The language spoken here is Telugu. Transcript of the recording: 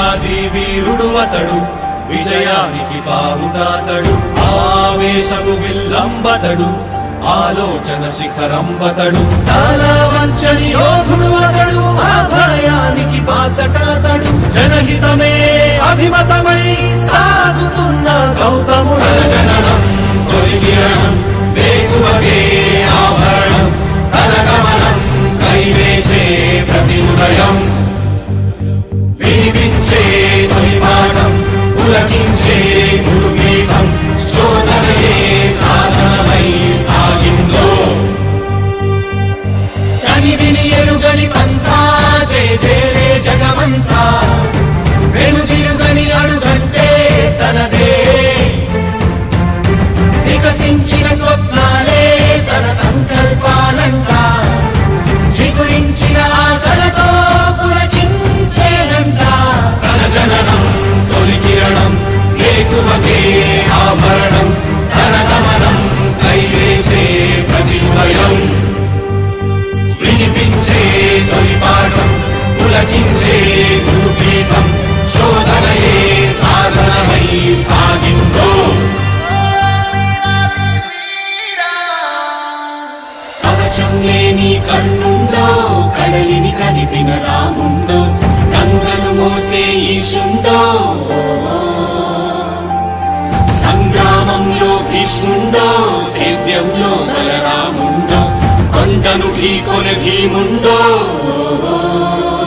వీరాది వీరుడు అతడు విజయానికి బావుటాతడు ఆవేశము విల్లంబతడు ఆలోచన శిఖరంబతడు తల వంచని యోధుడు అతడు ఆ భయానికి బాసటాతడు జనహితమే అభిమతమై సాగుతున్న గౌతముడు జననం తొలికిరణం వేకువకే ఆభరణం తన గమనం కైవేచే ప్రతి ఉదయం వినిపించే తొలిపాఠం పులకించే గురుపీఠం శోధనయే సాధనమై సాగిందో కని విని ఎరుగని పంథా జయ జయలే జగమంతా వెనుదిరుగని అడుగంటే తనదే వికసించిన స్వప్నాలే తన సంకల్పాలంట చిగురించిన ఆశలతో పులకించేనంట తన జననం తొలి కిరణం ఏకువకే ఆభరణం తన గమనం కైవేచే ప్రతి ఉదయం వినిపించే తొలి పాఠం పులకించే గురుపీఠం శోధనయే సాధనమై సాగిందో కవచం లేని కన్నుండో కడలిని కదిపిన రాముండో గంగను మోసే ఈశుండో సంగ్రామంలో భీష్ముండో సేద్యంలో బలరాముండో కొండను ఢీకొన భీముండో